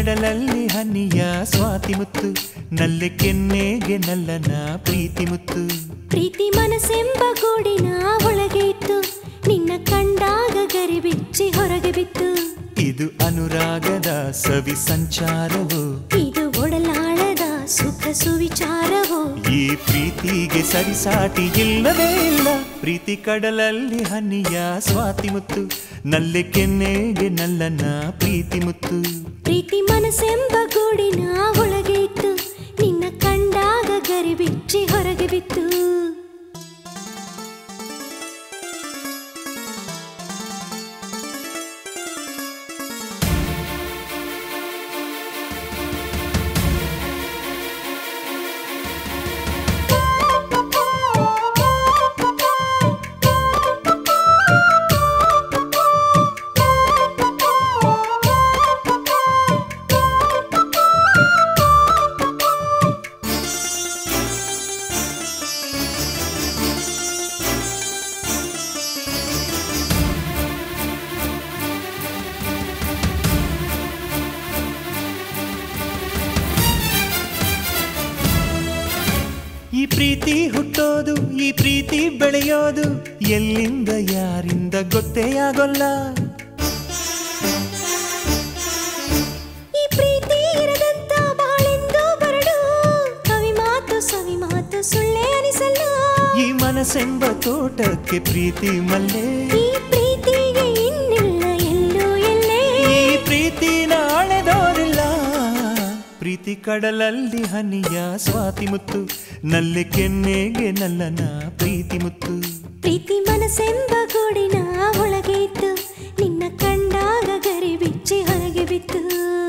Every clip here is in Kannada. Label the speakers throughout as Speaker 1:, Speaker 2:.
Speaker 1: ಕಡಲಲ್ಲಿ ಹನಿಯ ಸ್ವಾತಿ ಮುತ್ತು ನಲ್ಲೆ ಕೆನ್ನೆಗೆ ನಲ್ಲನ ಪ್ರೀತಿ ಮುತ್ತು
Speaker 2: ಪ್ರೀತಿ ಮನಸ್ಸೆಂಬ ಗೂಡಿನ ಒಳಗೆ ಇತ್ತು ನಿನ್ನ ಕಂಡಾಗ ಗರಿ ಬಿಚ್ಚಿ ಹೊರಗೆ ಬಿತ್ತು
Speaker 1: ಇದು ಅನುರಾಗದ ಸವಿ ಸಂಚಾರವು
Speaker 2: ಇದು ಒಡಲಾಳದ ಸುಖ ಸುವಿಚಾರವೋ
Speaker 1: ಈ ಪ್ರೀತಿಗೆ ಸರಿಸಾಟಿ ಇಲ್ಲವೇ ಇಲ್ಲ ಪ್ರೀತಿ ಕಡಲಲ್ಲಿ ಹನಿಯ ಸ್ವಾತಿ ಮುತ್ತು ನಲ್ಲೆ ಕೆನ್ನೆಗೆ ನಲ್ಲನ ಪ್ರೀತಿ ಮುತ್ತು
Speaker 2: ಪ್ರೀತಿ ಮನಸ್ಸೆಂಬ ಗೂಡಿನ ಒಳಗೆ ಇತ್ತು ನಿನ್ನ ಕಂಡಾಗ ಗರಿ ಬಿಚ್ಚಿ ಹೊರಗೆ ಬಿತ್ತು
Speaker 1: ಈ ಪ್ರೀತಿ ಹುಟ್ಟೋದು ಈ ಪ್ರೀತಿ ಬೆಳೆಯೋದು ಎಲ್ಲಿಂದ ಯಾರಿಂದ ಗೊತ್ತೇ ಆಗೋಲ್ಲ
Speaker 2: ಈ ಪ್ರೀತಿ ಇರದಂತ ಬಾಳೆಂದು ಬರಡು ಕವಿ ಮಾತು ಸವಿ ಮಾತು ಸುಳ್ಳೆ ಅನಿಸಲ್ಲ
Speaker 1: ಈ ಮನಸ್ಸೆಂಬ ತೋಟಕ್ಕೆ ಪ್ರೀತಿ ಮಲ್ಲೆ
Speaker 2: ಈ ಪ್ರೀತಿಗೆ ಇನ್ನಿಲ್ಲ ಎಲ್ಲೂ ಎಲ್ಲೇ
Speaker 1: ಈ ಪ್ರೀತಿ ನಾಳೆದೋರಿಲ್ಲ ಪ್ರೀತಿ ಕಡಲಲ್ಲಿ ಹನಿಯ ಸ್ವಾತಿ ಮುತ್ತು ನಲ್ಲೆ ಕೆನ್ನೆಗೆ ನಲ್ಲನ ಪ್ರೀತಿ ಮುತ್ತು
Speaker 2: ಪ್ರೀತಿ ಮನಸ್ಸೆಂಬ ಗೂಡಿನ ಒಳಗೆ ಇತ್ತು ನಿನ್ನ ಕಂಡಾಗ ಗರಿ ಬಿಚ್ಚಿ ಹೊರಗೆ ಬಿತ್ತು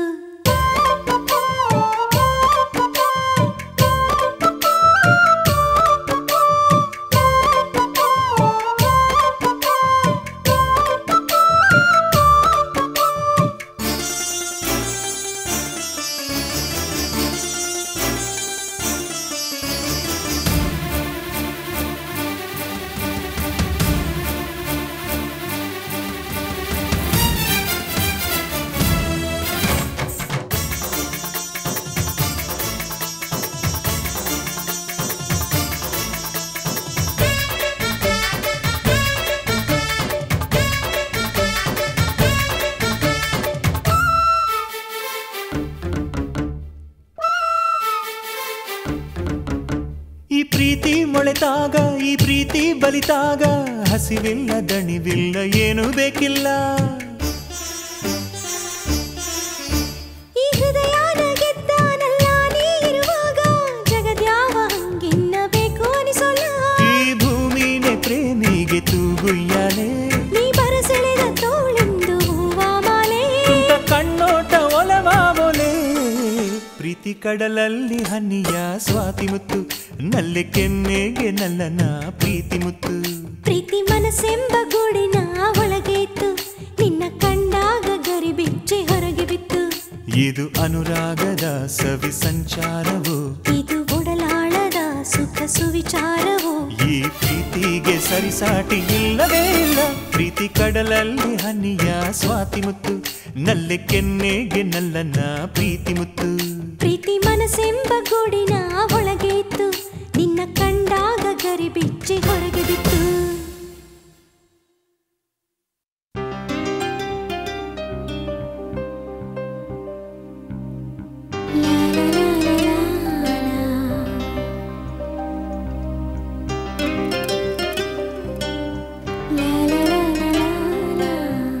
Speaker 1: ಈ ಪ್ರೀತಿ ಮೊಳೆತಾಗ ಈ ಪ್ರೀತಿ ಬಲಿತಾಗ ಹಸಿವಿಲ್ಲ ದಣಿವಿಲ್ಲ ಏನು ಬೇಕಿಲ್ಲ
Speaker 2: ಈ ಹೃದಯನ ಗೆದ್ದಾನಲ್ಲ ನೀ ಇರುವಾಗ ಜಗದ್ಯಾವ ಹಂಗಿನ್ನ ಬೇಕು ಅನಿಸೋಲ್ಲ
Speaker 1: ಈ ಭೂಮಿನೇ ಪ್ರೇಮಿಗೆ ತೂಗುಯ್ಯಾಲೆ
Speaker 2: ನೀ ಬರಸೆಳೆದ ತೋಳೆಂದು ಹೂವ ಮಾಲೆ
Speaker 1: ತುಂಟ ಕಣ್ಣೋಟ ಒಲವಾಮೊಲೆ ಪ್ರೀತಿ ಕಡಲಲ್ಲಿ ಹನಿಯ ಸ್ವಾತಿ ಮುತ್ತು ನಲ್ಲೆ ಕೆನ್ನೆಗೆ ನಲ್ಲನ ಪ್ರೀತಿ ಮುತ್ತು
Speaker 2: ಪ್ರೀತಿ ಮನಸ್ಸೆಂಬ ಗೂಡಿನ ಒಳಗೆ ಇತ್ತು ನಿನ್ನ ಕಂಡಾಗ ಗರಿ ಬಿಚ್ಚಿ ಹೊರಗೆ ಬಿತ್ತು
Speaker 1: ಇದು ಅನುರಾಗದ ಸವಿ ಸಂಚಾರವು
Speaker 2: ಇದು ಒಡಲಾಳದ ಸುಖ ಸುವಿಚಾರವೋ
Speaker 1: ಈ ಪ್ರೀತಿಗೆ ಸರಿಸಾಟಿ ಇಲ್ಲವೇ ಇಲ್ಲ ಪ್ರೀತಿ ಕಡಲಲ್ಲಿ ಹನಿಯ ಸ್ವಾತಿ ಮುತ್ತು ನಲ್ಲೆ ಕೆನ್ನೆಗೆ ನಲ್ಲನ ಪ್ರೀತಿ ಮುತ್ತು
Speaker 2: ಪ್ರೀತಿ ಮನಸ್ಸೆಂಬ ಗೂಡಿನ ಒಳಗೆ ಇತ್ತು ನಿನ್ನ ಕಂಡಾಗ ಗರಿ ಬಿಚ್ಚಿ ಹೊರಗೆ ಬಿತ್ತು ಲಾ ಲಾ ಲಾ ಲಾ ಲಾ. ಲಾ ಲಾ ಲಾ ಲಾ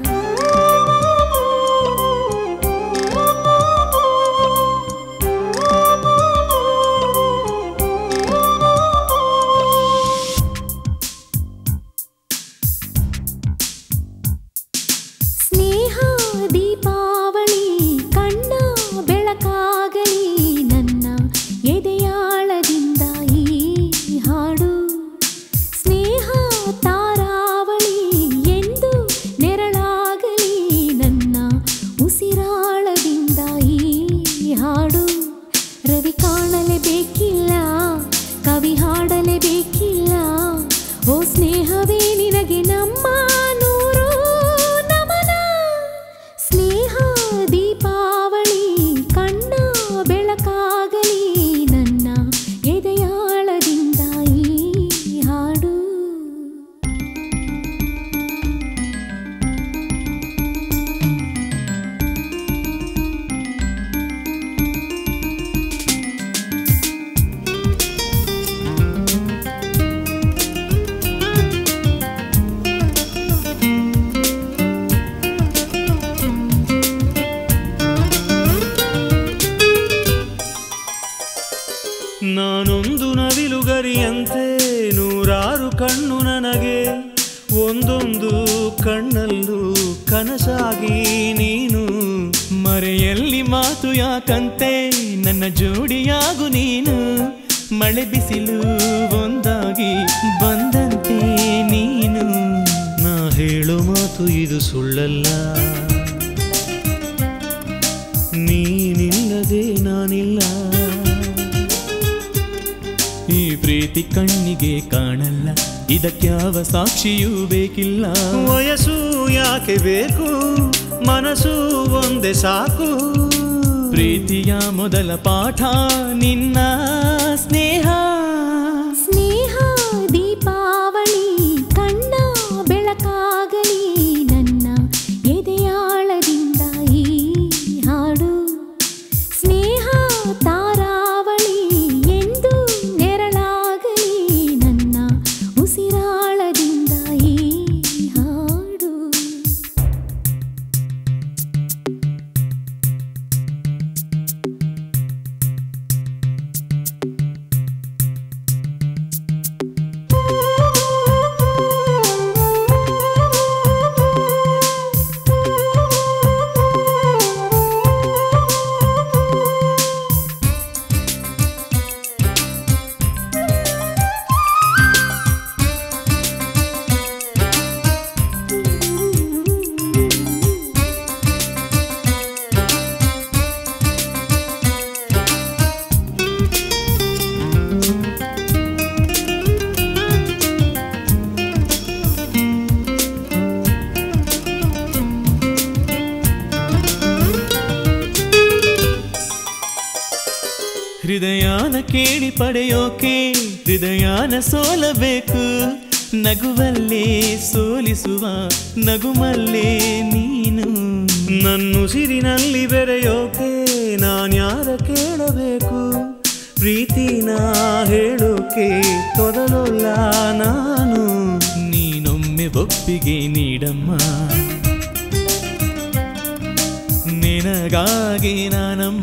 Speaker 2: ಸ್ನೇಹ ದೀಪಾವಳಿ ಕಣ್ಣ ಬೆಳಕಾಗಲಿ ನನ್ನ ಎದೆಯಾಳದಿಂದ ಈ ಹಾಡು ಸ್ನೇಹ ತಾರಾವಳಿ ಎಂದು ನೆರಳಾಗಲಿ ನನ್ನ ಉಸಿರಾಳದಿಂದ ಈ ಹಾಡು ರವಿ ಕಾಣಲೇಬೇಕಿಲ್ಲ ಕವಿ ಹಾಡಲೇಬೇಕಿಲ್ಲ ಓ ಸ್ನೇಹವೇ ನಿನಗೆ ನಮ್ಮ ನೂರು ನಮನ ಸ್ನೇಹ ದೀಪಾವಳಿ
Speaker 3: ನಾನೊಂದು ನವಿಲುಗರಿಯಂತೆ ನೂರಾರು ಕಣ್ಣು ನನಗೆ ಒಂದೊಂದು ಕಣ್ಣಲ್ಲೂ ಕನಸಾಗಿ ನೀನು ಮರೆಯಲ್ಲಿ ಮಾತು ಯಾಕಂತೆ ನನ್ನ ಜೋಡಿಯಾಗು ನೀನು ಮಳೆ ಬಿಸಿಲು ಒಂದಾಗಿ ಬಂದಂತೆ ನೀನು ನಾ ಹೇಳೋ ಮಾತು ಇದು ಸುಳ್ಳಲ್ಲ ನೀನಿಲ್ಲದೆ ನಾನಿಲ್ಲ ಈ ಪ್ರೀತಿ ಕಣ್ಣಿಗೆ ಕಾಣಲ್ಲ ಇದಕ್ಯಾವ ಸಾಕ್ಷಿಯೂ ಬೇಕಿಲ್ಲ
Speaker 1: ವಯಸ್ಸು ಯಾಕೆ ಬೇಕು ಮನಸ್ಸು ಒಂದೇ ಸಾಕು
Speaker 3: ಪ್ರೀತಿಯ ಮೊದಲ ಪಾಠ ನಿನ್ನ ಸ್ನೇಹ
Speaker 2: ಸ್ನೇಹ ದೀಪಾವಳಿ ಕಣ್ಣ ಬೆಳಕಾಗಲಿ ನನ್ನ ಎದೆಯಾಳದಿಂದ ಈ ಹಾಡು ಸ್ನೇಹ ತಾರಾವಳಿ ಎಂದು ನೆರಳಾಗಲಿ ನನ್ನ ಉಸಿರಾಳದಿಂದ ಈ ಹಾಡು
Speaker 3: ಹೃದಯಾನ ಕೇಳಿ ಪಡೆಯೋಕೆ ಹೃದಯಾನ ಸೋಲಬೇಕು ನಗುವಲ್ಲೇ ಸೋಲಿಸುವ ನಗುಮಲ್ಲೇ ನೀನು
Speaker 1: ನನ್ನುಸಿರಿನಲ್ಲಿ ಬೆರೆಯೋಕೆ ನಾನ್ಯಾರ ಕೇಳಬೇಕು ಪ್ರೀತಿನ ಹೇಳೋಕೆ ತೊದಲೊಲ್ಲ ನಾನು
Speaker 3: ನೀನೊಮ್ಮೆ ಒಪ್ಪಿಗೆ ನೀಡಮ್ಮ ನಿನಗಾಗಿ ನಾನಮ್ಮ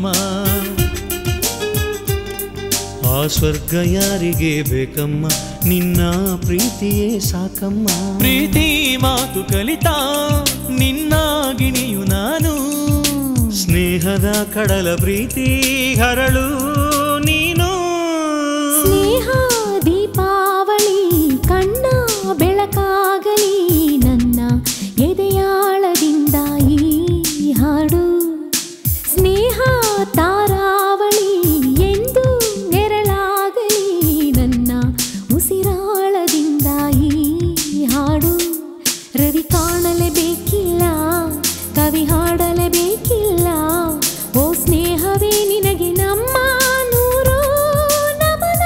Speaker 1: ಆ ಸ್ವರ್ಗ ಯಾರಿಗೆ ಬೇಕಮ್ಮ ನಿನ್ನ ಪ್ರೀತಿಯೇ ಸಾಕಮ್ಮ
Speaker 3: ಪ್ರೀತಿ ಮಾತು ಕಲಿತಾ ನಿನ್ನ ಗಿಣಿಯು ನಾನು
Speaker 1: ಸ್ನೇಹದ ಕಡಲ ಪ್ರೀತಿ ಹರಳು ನೀನು
Speaker 2: ಸ್ನೇಹ ದೀಪಾವಳಿ ಕಣ್ಣ ಬೆಳಕಾಗಲಿ ನನ್ನ ಎದೆಯಾಳದಿಂದ ಈ ಹಾಡು ಸ್ನೇಹ ತಾರಾವಳಿ ಎಂದು ನೆರಳಾಗಲಿ ನನ್ನ ಉಸಿರಾಳದಿಂದ ಈ ಹಾಡು ರವಿ ಕಾಣಲೇಬೇಕಿಲ್ಲ ಕವಿ ಹಾಡಲೇಬೇಕಿಲ್ಲ ಓ ಸ್ನೇಹವೇ ನಿನಗೆ ನಮ್ಮ ನೂರು ನಮನ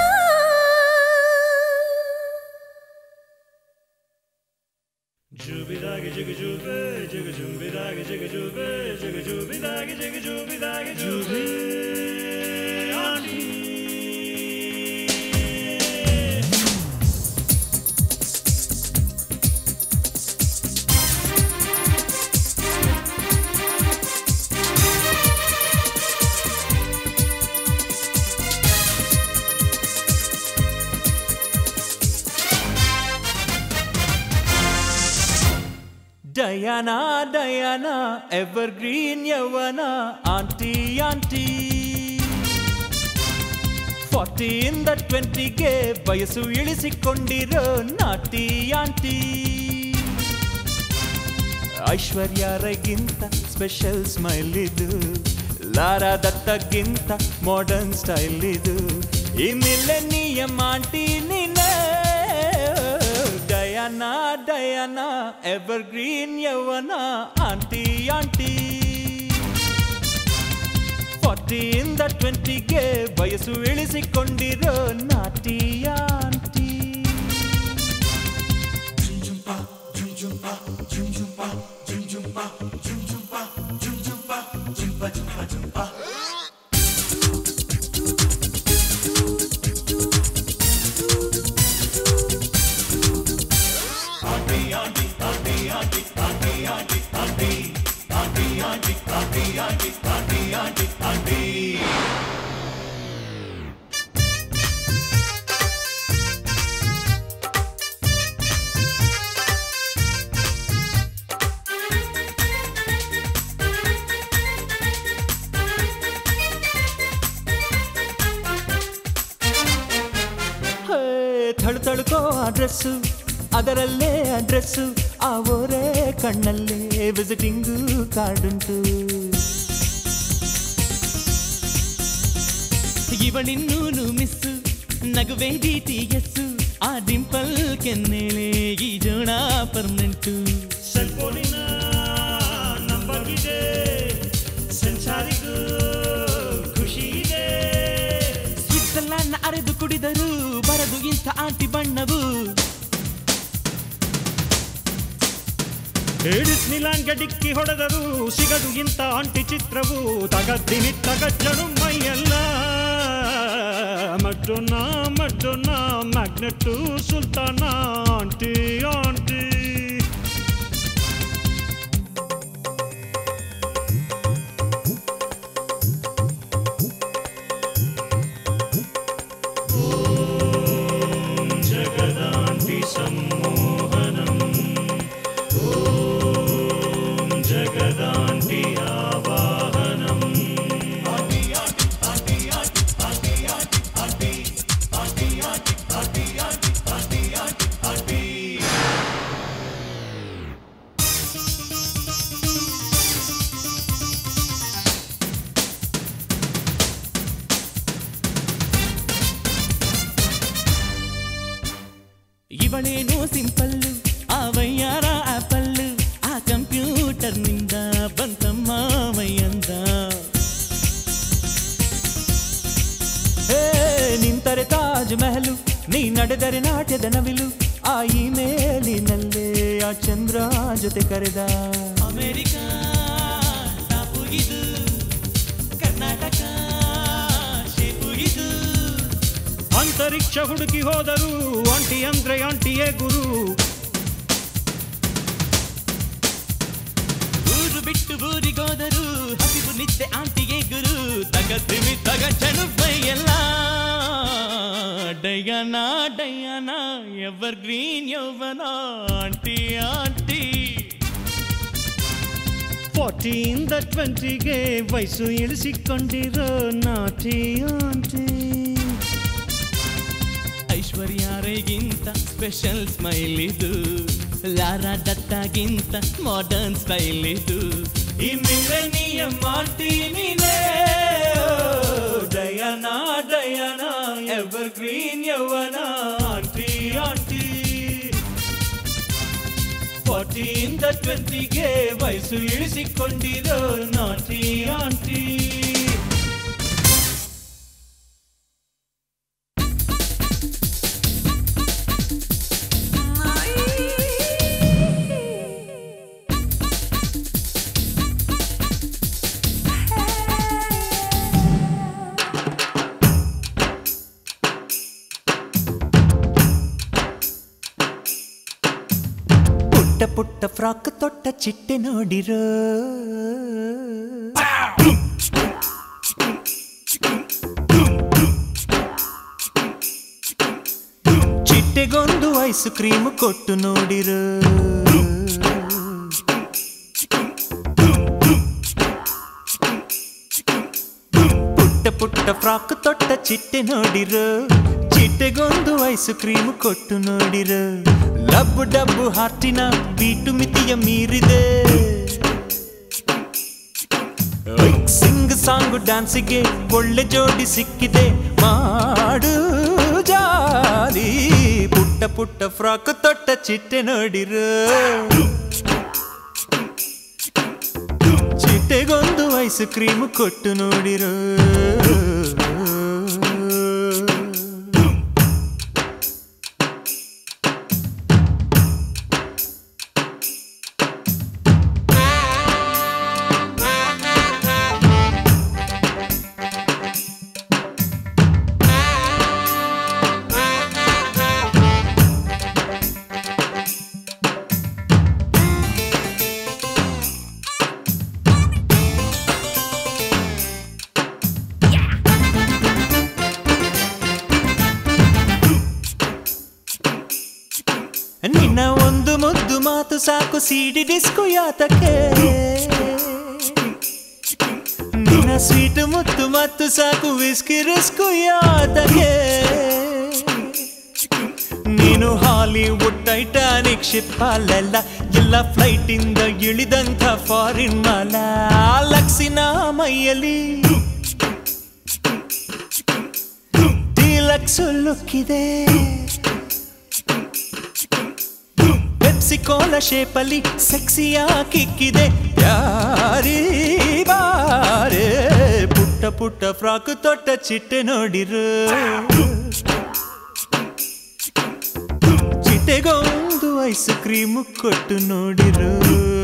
Speaker 1: ಡಯಾನಾ ಡಯಾನಾ ಎವರ್ ಗ್ರೀನ್ ಯೌವನ ಆಂಟಿ ಆಂಟಿ ಫಾರ್ಟಿಯಿಂದ ಟ್ವೆಂಟಿಗೆ ವಯಸ್ಸು ಇಳಿಸಿಕೊಂಡಿರೋ ನಾಟಿ ಆಂಟಿ ಐಶ್ವರ್ಯ ರೈಗಿಂತ ಸ್ಪೆಷಲ್ ಸ್ಮೈಲ್ ಇದು ಲಾರಾ ದತ್ತಗಿಂತ ಮಾಡರ್ನ್ ಸ್ಟೈಲ್ ಇದು ಈ ಮಿಲೆನಿಯಂ ಆಂಟಿ ನೀನೆ ಡಯಾನಾ ಡಯಾನಾ ಎವರ್ ಗ್ರೀನ್ ಯೌವನ ಆಂಟಿ ಆಂಟಿ ಫಾರ್ಟಿಯಿಂದ ಟ್ವೆಂಟಿಗೆ ವಯಸ್ಸು ಇಳಿಸಿಕೊಂಡಿರೋ ನಾಟಿ ಆಂಟಿ ಥಳುಥಳುಕೋ ಅಡ್ರೆಸ್ಸು ಅದರಲ್ಲೇ ಅಡ್ರೆಸ್ಸು ಆ ಓರೆ ಕಣ್ಣಲ್ಲೇ ವಿಸಿಟಿಂಗು ಕಾರ್ಡುಂಟು
Speaker 3: ಇವಳಿನ್ನೂನು ಮಿಸ್ಸು ನಗುವೆ ಡಿಟಿಎಸ್ಸು ಆ ಡಿಂಪಲ್ ಕೆನ್ನೇಳೆ ಈ ಜೋಣ ಪರ್ಮನೆಂಟು
Speaker 4: ಸೆಲ್ಫೋನಿನ ನಂಬರ್ ಇದೆ ಸೆನ್ಸಾರಿಗೂ ಖುಷಿ ಇದೆ
Speaker 3: ಸ್ವಿಟ್ಜರ್ಲ್ಯಾಂಡ್ ಅರೆದು ಕುಡಿದರು ಬರದು ಇಂಥ ಆಂಟಿ ಬಣ್ಣವು
Speaker 4: ಏಡಿಸ್ ಮಿಲಾನ್ಗೆ ಡಿಕ್ಕಿ ಹೊಡೆದರು ಸಿಗದು ಇಂಥ ಆಂಟಿ ಚಿತ್ರವು ತಗದ್ದಿನಿ ತಗಜ್ಜನು ಮೈಯೆಲ್ಲ ಮಡ್ಡೋನ ಮಡ್ಡೋನ ಮ್ಯಾಗ್ನೆಟ್ಟು ಸುಲ್ತಾನ ಆಂಟಿ ಆಂಟಿ ಜಗದಾಂಟಿ ಸಮ್ಮೋಹನಂ ಓಂ ಜಗದಾಂಟಿ ಆವಾಹನಂ
Speaker 3: ಇವಳೇನೋ ಸಿಂಪಲ್ಲು ಆ ವಯ್ಯಾರ ಆಪಲ್ಲು ಆ ಕಂಪ್ಯೂಟರ್ನಿಂದ ಬಂತಮ್ಮ ಮೈಯಂದ
Speaker 1: ಹೇ ನಿಂತರೆ ತಾಜ್ ಮಹಲು ನೀ ನಡೆದರೆ ನಾಟ್ಯದ ನವಿಲು ಆ ಈ ಮೇಲಿನಲ್ಲೇ ಆ ಚಂದ್ರ ಜೊತೆ ಕರೆದ
Speaker 3: ಅಮೆರಿಕ ಟಾಪು ಇದು ಕರ್ನಾಟಕ ಶೇಪು ಇದು
Speaker 4: ಅಂತರಿಕ್ಷ ಹುಡುಕಿ ಹೋದರು ಆಂಟಿ ಅಂದ್ರೆ ಆಂಟಿಯೇ ಗುರು
Speaker 3: ಊರು ಬಿಟ್ಟು ಊರಿಗೋದರು ಹಸಿವು ನಿತ್ಯ ಆಂಟಿಗೆ ಗುರು ತಗದ್ದಿವಿ ತಗ ಎಲ್ಲ ಡಯನ ಡಯನ ಎವರ್ ಗ್ರೀನ್ ಯೌವನ ಆಂಟಿ ಆಂಟಿ
Speaker 4: ಫಾರ್ಟಿಯಿಂದ ಟ್ವೆಂಟಿಗೆ ವಯಸ್ಸು ಇಳಿಸಿಕೊಂಡಿರೋ ನಾಟಿ ಆಂಟಿ
Speaker 3: ಐಶ್ವರ್ಯ ರೈಗಿಂತ ಸ್ಪೆಷಲ್ ಸ್ಮೈಲ್ ಇದು ಲಾರಾ ದತ್ತಾಗಿಂತ ಮಾಡರ್ನ್ ಸ್ಟೈಲ್ ಇದು ಈ ಮಿಲೆನಿಯಂ ಆಂಟಿ ನೀನೇ ಡಯನ ಡಯನ ಎವರ್ ಗ್ರೀನ್ ಯೌವನ ಆಂಟಿ ಆಂಟಿ ಫಾರ್ಟಿಯಿಂದ ಟ್ವೆಂಟಿಗೆ ವಯಸ್ಸು ಇಳಿಸಿಕೊಂಡಿರೋ ನಾಟಿ ಆಂಟಿ
Speaker 1: ಪುಟ್ಟ ಪುಟ್ಟ ಫ್ರಾಕ್ ತೊಟ್ಟ ಚಿಟ್ಟೆ ನೋಡಿರೋ ಚಿಟ್ಟೆಗೊಂದು ಐಸ್ ಕ್ರೀಮ್ ಕೊಟ್ಟು ನೋಡಿರೋ ಪುಟ್ಟ ಪುಟ್ಟ ಫ್ರಾಕ್ ತೊಟ್ಟ ಚಿಟ್ಟೆ ನೋಡಿರೋ ಚಿಟ್ಟೆಗೊಂದು ಐಸ್ ಕ್ರೀಮ್ ಕೊಟ್ಟು ನೋಡಿರೋ ಲಬ್ಬು ಡಬ್ಬು ಹಾರ್ಟಿನ ಬೀಟು ಮಿತಿಯ ಮೀರಿದೆ ಸಿಂಗ್ ಸಾಂಗ್ ಡ್ಯಾನ್ಸಿಗೆ ಒಳ್ಳೆ ಜೋಡಿ ಸಿಕ್ಕಿದೆ ಮಾಡು ಜಾಲಿ ಪುಟ್ಟ ಪುಟ್ಟ ಫ್ರಾಕ್ ತೊಟ್ಟ ಚಿಟ್ಟೆ ನೋಡಿರು ಚಿಟ್ಟೆಗೊಂದು ಐಸ್ ಕ್ರೀಮ್ ಕೊಟ್ಟು ನೋಡಿರು ನಿನ್ನ ಒಂದು ಮುದ್ದು ಮಾತು ಸಾಕು ಸಿಡಿ ಡಿಸ್ಕು ಯಾತಕ್ಕೆ ನಿನ್ನ ಸ್ವೀಟ್ ಮುತ್ತು ಮತ್ತು ಸಾಕು ವಿಸ್ಕಿ ರಿಸ್ಕು ಯಾತಕ್ಕೆ ಹಾಲಿವುಡ್ ಟೈಟಾನಿಕ್ ಶಿಪ್ ಅಲ್ಲೆಲ್ಲ ಎಲ್ಲ ಫ್ಲೈಟ್ ಇಂದ ಇಳಿದಂಥ ಫಾರಿನ್ ಮಾಲ ಲಕ್ಸಿನ ಮೈಯಲ್ಲಿ ಡೀಲಕ್ಸ್ ಲುಕ್ಕಿದೆ ಪೆಪ್ಸಿ ಕೋಲ ಶೇಪಲ್ಲಿ ಸೆಕ್ಸಿಯ ಕಿಕ್ಕಿದೆ ಯಾರೀ ಬಾರೆ ಪುಟ್ಟ ಪುಟ್ಟ ಫ್ರಾಕ್ ತೊಟ್ಟ ಚಿಟ್ಟೆ ನೋಡಿರು ಚಿಟ್ಟೆಗೊಂದು ಐಸ್ ಕ್ರೀಮ್ ಕೊಟ್ಟು ನೋಡಿರು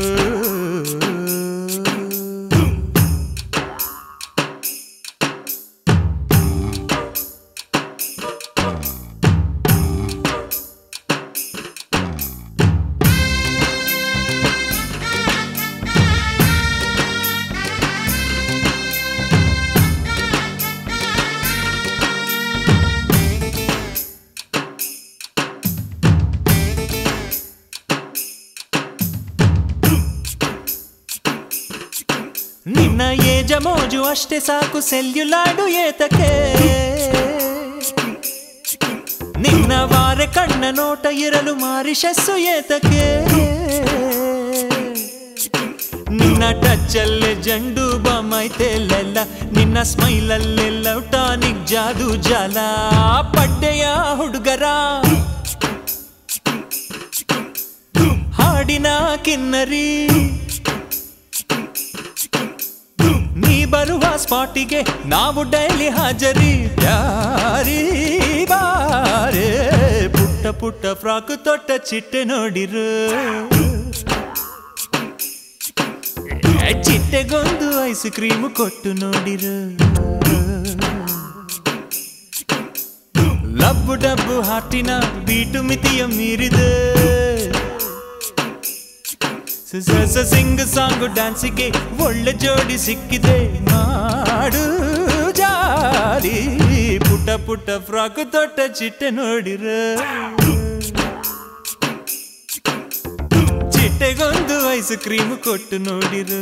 Speaker 1: ನಿನ್ನ ಏಜ ಮೋಜು ಅಷ್ಟೇ ಸಾಕು ಸೆಲ್ಯುಲಾಡು ಏತಕ್ಕೆ ನಿನ್ನ ವಾರೆ ಕಣ್ಣ ನೋಟ ಇರಲು ಮಾರಿಷಸ್ಸು ಏತಕ್ಕೆ ನಿನ್ನ ಟಚ್ಚಲ್ಲೇ ಜಂಡು ಬಾಮೈತೆಲ್ಲ ನಿನ್ನ ಸ್ಮೈಲಲ್ಲೆಲ್ಲ ಟಾನಿಕ್ ಜಾದು ಜಾಲ ಪಡ್ಡೆಯ ಹುಡುಗರ ಹಾಡಿನ ಕಿನ್ನರಿ ನೀ ಬರುವ ಸ್ಪಾಟಿಗೆ ನಾವು ಡೈಲಿ ಹಾಜರಿ ಯಾರೀ ಬಾರೆ ಪುಟ್ಟ ಪುಟ್ಟ ಫ್ರಾಕ್ ತೊಟ್ಟ ಚಿಟ್ಟೆ ನೋಡಿರು ಏ, ಚಿಟ್ಟೆಗೊಂದು ಐಸ್ ಕ್ರೀಮ್ ಕೊಟ್ಟು ನೋಡಿರು ಲಬ್ಬು ಡಬ್ಬು ಹಾಟಿನ ಬೀಟು ಮಿತಿಯ ಮೀರಿದೆ ಸ ಸಿಂಗ್ ಸಾಂಗ್ ಡ್ಯಾನ್ಸಿಗೆ ಒಳ್ಳೆ ಜೋಡಿ ಸಿಕ್ಕಿದೆ ಮಾಡು ಜಾರಿ ಪುಟ್ಟ ಪುಟ್ಟ ಫ್ರಾಕ್ ತೊಟ್ಟ ಚಿಟ್ಟೆ ನೋಡಿರ ಚಿಟ್ಟೆಗೊಂದು ಐಸ್ ಕ್ರೀಮ್ ಕೊಟ್ಟು ನೋಡಿರು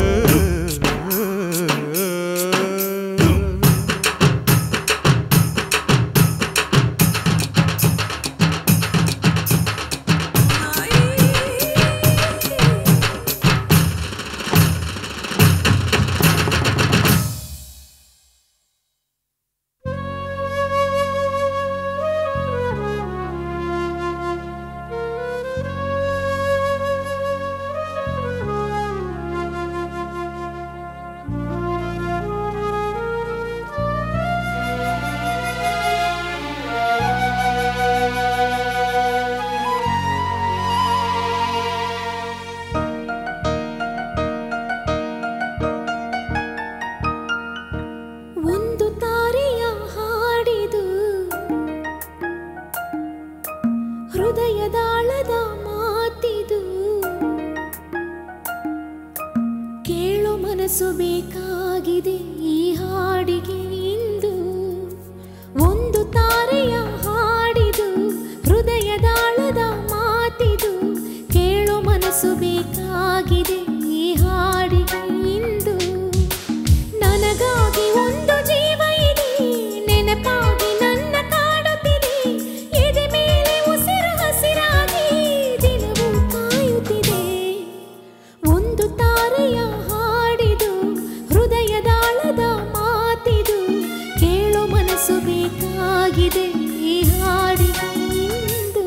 Speaker 2: ಒಂದು ತಾರೆಯ ಹಾಡಿದು ಹೃದಯದಾಳದ ಮಾತಿದು ಕೇಳೋ ಮನಸ್ಸು ಬೇಕಾಗಿದೆ ಈ ಹಾಡಿಗೆ ಇಂದು ಒಂದು ತಾರೆಯ ಹಾಡಿದು ಹೃದಯದಾಳದ ಮಾತಿದು ಕೇಳೋ ಮನಸ್ಸು ಬೇಕಾಗಿದೆ ಈ ಹಾಡಿಗೆ ಇಂದು ನನಗಾಗಿ ಒಂದು ಜೀವ ಇದೆ ನೆನಪಾಗಿ ನನ್ನ ಕಾಡುತ್ತಿದೆ ಎದೆ ಮೇಲೆ ಉಸಿರು ಹಸಿರಾಗಿ ದಿನವೂ ಕಾಯುತ್ತಿದೆ ಒಂದು ತಾರೆಯ ಹಾಡಿದು ಹೃದಯದಾಳದ ಮಾತಿದು ಕೇಳೋ ಮನಸ್ಸು ಬೇಕಾಗಿದೆ ಈ ಹಾಡಿಗೆ ಇಂದು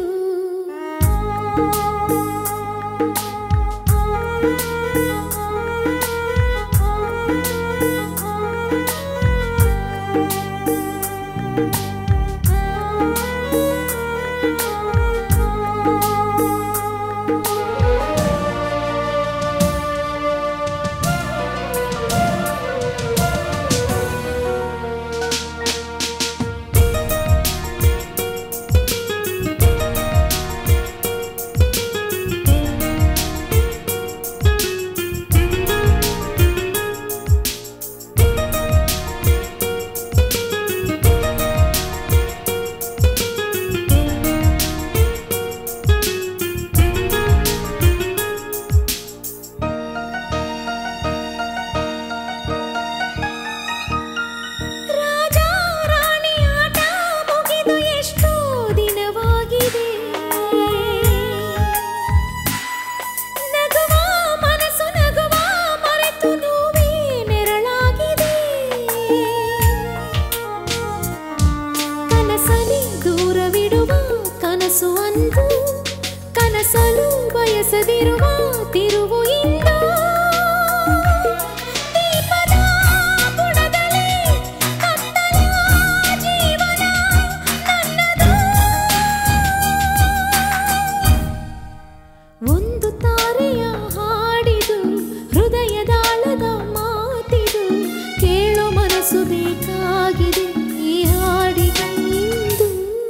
Speaker 2: ಮನಸ್ಸಲು ಬಯಸದಿರುವ ತಿರುವು ಇಂದು ದೀಪದ ಬುಡದಲ್ಲಿ ಕತ್ತಲ ಜೀವನ ನನ್ನದು ಒಂದು ತಾರೆಯ ಹಾಡಿದು ಹೃದಯದಾಳದ ಮಾತಿದು ಕೇಳೋ ಮನಸ್ಸು ಬೇಕಾಗಿದೆ ಈ ಹಾಡಿಗೆ ಇಂದು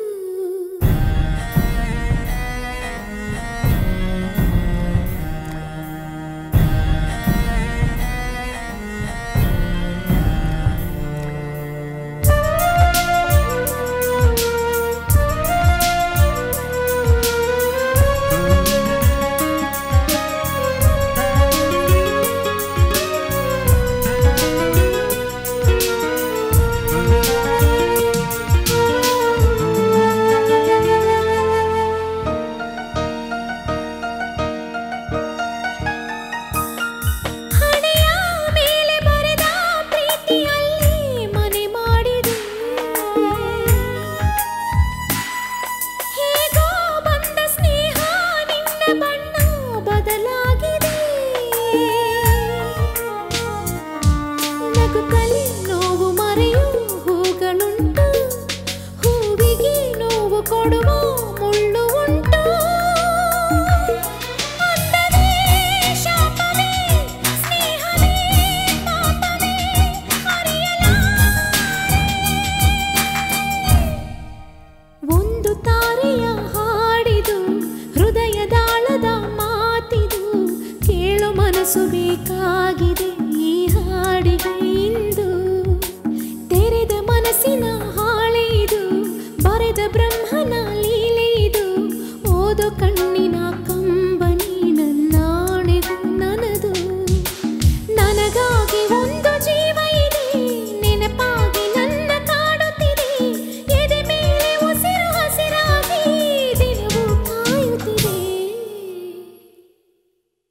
Speaker 2: ಹಣೆಯ ಮೇಲೆ ಬರೆದ ಪ್ರೀತಿಯಲ್ಲಿ ಮನೆ ಮಾಡಿದೆ ಹೇಗೋ ಬಂದ ಸ್ನೇಹ ನಿನ್ನ ಬಣ್ಣ ಬದಲಾಗಿದೆ ನಗುತ್ತಲೇ ನೋವು ಮರೆಯು ಹೂಗಳುಂಟು ಹೂವಿಗೆ ನೋವು ಕೊಡುವ ಮುಳ್ಳು ಉಂಟು ಅಂದವೇ ಶಾಪವೇ ಸ್ನೇಹವೇ ಪಾಪವೇ ಒಂದು ತಾರೆಯ ಹಾಡಿದು ಹೃದಯದಾಳದ ಮಾತಿದು ಕೇಳು ಮನಸ್ಸು ಬೇಕಾಗಿದೆ ಈ ಹಾಡಿಗೆ ಇಂದು ತೆರೆದ ಮನಸ್ಸಿನ